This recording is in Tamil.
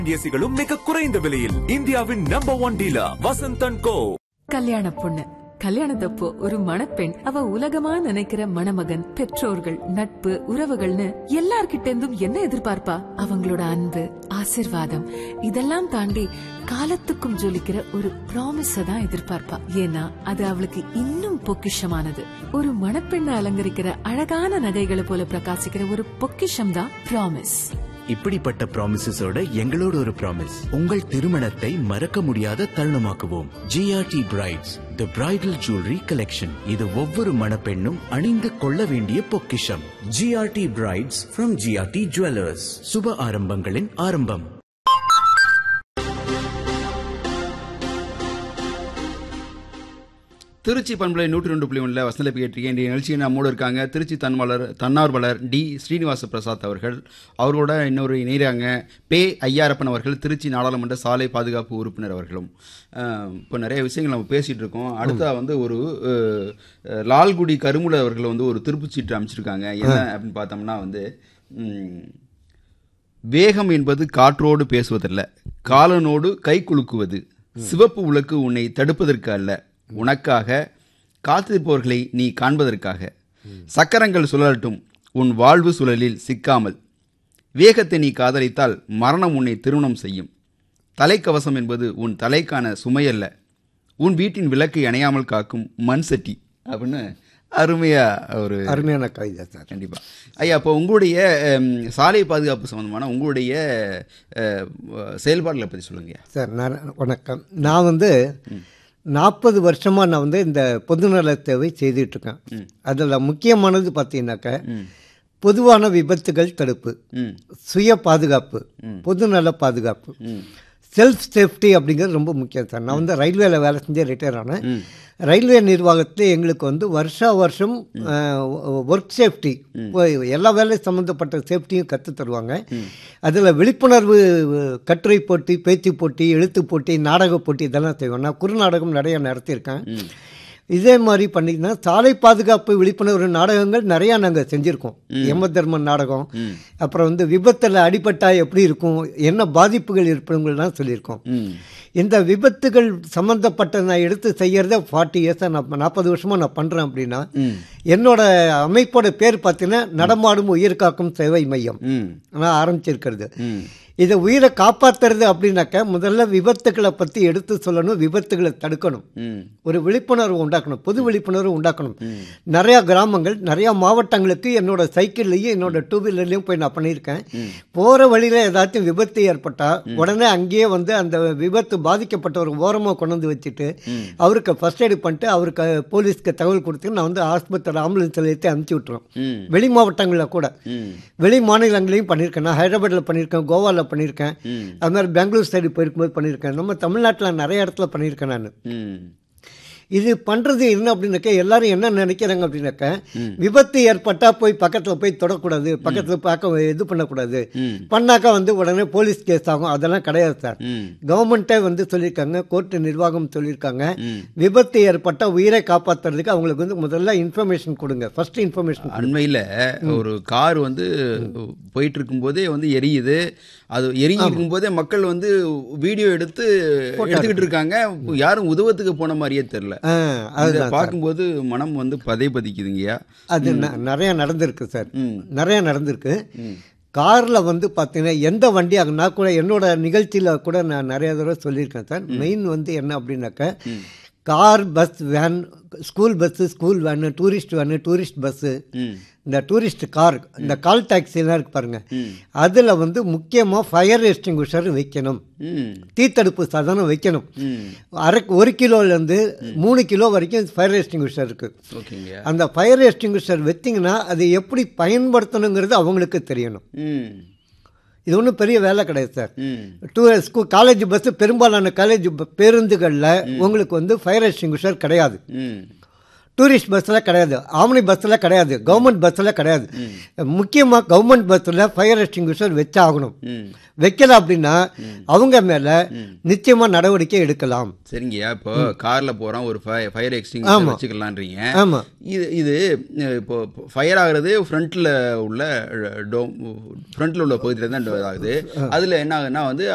ஏசிகளும் மிக குறைந்த விலையில் இந்தியாவின் number one dealer Vasanthan co கல்யாண பொண்ணு கல்யாணத்தப்போ ஒரு மணப்பெண் அவ உலகமா நினைக்கிற மணமகன் பெற்றோர்கள் நட்பு உறவுகள்னு எல்லார்கிட்ட இருந்தும் என்ன எதிர்பார்ப்பா அவங்களோட அன்பு ஆசிர்வாதம் இதெல்லாம் தாண்டி காலத்துக்கும் ஜொலிக்கிற ஒரு ப்ராமிஸ தான் எதிர்பார்ப்பா ஏன்னா அது அவளுக்கு இன்னும் பொக்கிஷமானது ஒரு மணப்பெண்ணை அலங்கரிக்கிற அழகான நகைகளை போல பிரகாசிக்கிற ஒரு பொக்கிஷம் தான் ப்ராமிஸ் இப்படிப்பட்ட ப்ராமிசஸோட எங்களோட ஒரு ப்ராமிஸ் உங்கள் திருமணத்தை மறக்க முடியாத தருணமாக்குவோம் G R T brides the bridal jewellery collection இது ஒவ்வொரு மணப்பெண்ணும் அணிந்து கொள்ள வேண்டிய பொக்கிஷம் G R T brides from G R T jewellers சுப ஆரம்பங்களின் ஆரம்பம் திருச்சி பண்பலை நூற்றி ரெண்டு புள்ளி ஒன்றில் வசந்த கேட்டிருக்கேன் இன்றைய நிகழ்ச்சியை நம்மோடு இருக்காங்க திருச்சி தன்வாளர் தன்னார்வலர் டி ஸ்ரீனிவாச பிரசாத் அவர்கள் அவரோட இன்னொரு இணைகிறாங்க பே ஐயாரப்பன் அவர்கள் திருச்சி நாடாளுமன்ற சாலை பாதுகாப்பு உறுப்பினர் அவர்களும் அஹ், இப்போ நிறைய விஷயங்கள் நம்ம பேசிகிட்டு இருக்கோம் அடுத்தா வந்து ஒரு அஹ், அஹ், லால்குடி கருமுல அவர்கள் வந்து ஒரு திருப்புச்சீட்டு அமைச்சிருக்காங்க என்ன அப்படின்னு பார்த்தோம்னா வந்து ம், வேகம் என்பது காற்றோடு பேசுவதல்ல காலனோடு கை குலுக்குவது சிவப்பு உலக்கு உன்னை தடுப்பதற்கு அல்ல உனக்காக காத்திருப்பவர்களை நீ காண்பதற்காக சக்கரங்கள் சுழலட்டும் உன் வாழ்வு சுழலில் சிக்காமல் வேகத்தை நீ காதலித்தால் மரணம் உன்னை திருமணம் செய்யும் தலைக்கவசம் என்பது உன் தலைக்கான சுமையல்ல உன் வீட்டின் விளக்கை அணையாமல் காக்கும் மண் சட்டி அப்படின்னு அருமையா ஒரு அருமையான கவிதை சார் கண்டிப்பா ஐயா அப்போ உங்களுடைய அம், சாலை பாதுகாப்பு சம்பந்தமான உங்களுடைய அஹ், செயல்பாடுகளை பத்தி சொல்லுங்க சார் நான் வணக்கம் நான் வந்து நாற்பது வருஷமாக நான் வந்து இந்த பொதுநல சேவை செய்துட்டு இருக்கேன் அதில் முக்கியமானது பார்த்தீங்கன்னாக்க பொதுவான விபத்துகள் தடுப்பு ம் சுய பாதுகாப்பு பொதுநல பாதுகாப்பு செல்ஃப் சேஃப்டி அப்படிங்கிறது ரொம்ப முக்கியம் சார் நான் வந்து ரயில்வேல வேலை செஞ்சு ரிட்டையர் ஆனேன் ரயில்வே நிர்வாகத்தில் எங்களுக்கு வந்து வருஷா வருஷம் ஒர்க் சேஃப்டி எல்லா வேலை சம்மந்தப்பட்ட சேஃப்டியும் கற்றுத் தருவாங்க அதில் விழிப்புணர்வு கட்டுரை போட்டி பேச்சு போட்டி எழுத்து போட்டி நாடக போட்டி இதெல்லாம் செய்வோம் நான் குறுநாடகம் நிறைய நடத்தியிருக்கேன் இதே மாதிரி பண்ணிங்கன்னா சாலை பாதுகாப்பு விழிப்புணர்வு நாடகங்கள் நிறையா நாங்கள் செஞ்சுருக்கோம் யம தர்மன் நாடகம் அப்புறம் வந்து விபத்தில் அடிபட்டா எப்படி இருக்கும் என்ன பாதிப்புகள் இருப்பவங்கள்லாம் சொல்லியிருக்கோம் இந்த விபத்துகள் சம்மந்தப்பட்ட நான் எடுத்து செய்யறத ஃபார்ட்டி இயர்ஸாக நான் நாற்பது வருஷமாக நான் பண்ணுறேன் அப்படின்னா என்னோட அமைப்போட பேர் பார்த்தீங்கன்னா நடமாடும் உயிர் காக்கும் சேவை மையம் ம் நான் ஆரம்பிச்சிருக்கிறது ம் இதை உயிரை காப்பாத்துறது அப்படின்னாக்க முதல்ல விபத்துக்களை பற்றி எடுத்து சொல்லணும் விபத்துகளை தடுக்கணும் ம் ஒரு விழிப்புணர்வு உண்டாக்கணும் பொது விழிப்புணர்வு உண்டாக்கணும் நிறையா கிராமங்கள் நிறையா மாவட்டங்களுக்கு என்னோட சைக்கிள்லையும் என்னோட டூ வீலர்லையும் போய் நான் பண்ணியிருக்கேன் போகிற வழியில் ஏதாச்சும் விபத்து ஏற்பட்டால் உடனே அங்கேயே வந்து அந்த விபத்து பாதிக்கப்பட்டவர் ஓரமாக கொண்டு வந்து வச்சுட்டு அவருக்கு ஃபர்ஸ்ட் எய்டு பண்ணிட்டு அவருக்கு போலீஸ்க்கு தகவல் கொடுத்து நான் வந்து ஆஸ்பத்திரி ஆம்புலன்ஸ் நிலையத்தை அனுப்பிச்சி விட்டுருவோம் ம் வெளி மாவட்டங்களில் கூட ம் வெளி மாநிலங்களையும் பண்ணியிருக்கேன் நான் ஹைதராபாத்தில் பண்ணியிருக்கேன் கோவாவில் பண்ணியிருக்கேன் அது மாதிரி பெங்களூர் சைடு போயிருக்கும்போது பண்ணியிருக்கேன் நம்ம தமிழ்நாட்டில் நிறைய இடத்துல பண்ணியிருக்கேன் நான் ம் இது பண்ணுறது என்ன அப்படின்னாக்க எல்லாரும் என்ன நினைக்கிறாங்க அப்படின்னாக்க விபத்து ஏற்பட்டால் போய் பக்கத்தில் போய் தொடக்கூடாது பக்கத்தில் பார்க்க இது பண்ணக்கூடாது பண்ணாக்கா வந்து உடனே போலீஸ் கேஸ் ஆகும் அதெல்லாம் கிடையாது சார் ம் கவர்மெண்ட்டே வந்து சொல்லியிருக்காங்க கோர்ட்டு நிர்வாகம் சொல்லியிருக்காங்க விபத்து ஏற்பட்டால் உயிரை காப்பாற்றுறதுக்கு அவங்களுக்கு வந்து முதல்ல இன்ஃபர்மேஷன் கொடுங்க ஃபர்ஸ்ட் இன்ஃபர்மேஷன் அண்மையில் ஒரு கார் வந்து போயிட்டு இருக்கும்போதே வந்து எரியுது அது எரிஞ்சிட்டு இருக்கும்போதே மக்கள் வந்து வீடியோ எடுத்து எடுத்துக்கிட்டு இருக்காங்க யாரும் உதவத்துக்கு போன மாதிரியே தெரியல ஆ அதை அதுதான் பார்க்கும்போது மனம் வந்து பதை பதிக்குதுங்கய்யா அது ந- நிறைய நடந்திருக்கு சார் ம். நிறைய நடந்திருக்கு காரில் வந்து பார்த்தீங்கன்னா எந்த வண்டியாக நான் கூட என்னோட நிகழ்ச்சியில் கூட நான் நிறைய தடவை சொல்லியிருக்கேன் சார் மெயின் வந்து என்ன அப்படின்னாக்க car bus van school bus school van tourist van tourist bus ம் இந்த டூரிஸ்ட் கார் இந்த கால் டாக்ஸிலாம் இருக்கு பாருங்க அதில் வந்து முக்கியமாக ஃபயர் எஸ்டிங்குஷர் வைக்கணும் ம் தீத்தடுப்பு சாதனம் வைக்கணும் ம் அரை ஒரு கிலோலேருந்து மூணு கிலோ வரைக்கும் ஃபயர் எஸ்டிங்குஷர் இருக்குது ஓகேங்க அந்த ஃபயர் எஸ்டிங்குஷர் வச்சிங்கன்னா அது எப்படி பயன்படுத்தணுங்கிறது அவங்களுக்கு தெரியணும் ம் இது ஒன்றும் பெரிய வேலை கிடையாது சார் ம் டூ ஸ்கூல் காலேஜ் பஸ்ஸு பெரும்பாலான காலேஜ் பேருந்துகளில் உங்களுக்கு வந்து ஃபயர் எஸ்டிங்குஷர் கிடையாது ம் டூரிஸ்ட் பஸ்ஸில் கிடையாது ஆம்னி பஸ்ஸில் கிடையாது கவர்மெண்ட் பஸ்ஸில் கிடையாது முக்கியமாக கவர்மெண்ட் பஸ்ஸில் ஃபயர் எஸ்டிங்குஷர் வச்சாகணும் ம் வைக்கல அப்படின்னா அவங்க மேலே நிச்சயமாக நடவடிக்கை எடுக்கலாம் சரிங்கய்யா இப்போ கார்ல போறோம் ஒரு ஃபயர் எக்ஸ்டிங்ஷர் வச்சுக்கலான்றீங்க ஆமாம் இது இது அஹ், இப்போ ஃபயர் ஆகுறது ஃப்ரண்ட்ல உள்ள டோம் ஃப்ரண்ட்ல உள்ள பகுதியில தான் ஆகுது அதுல என்ன ஆகுதுன்னா வந்து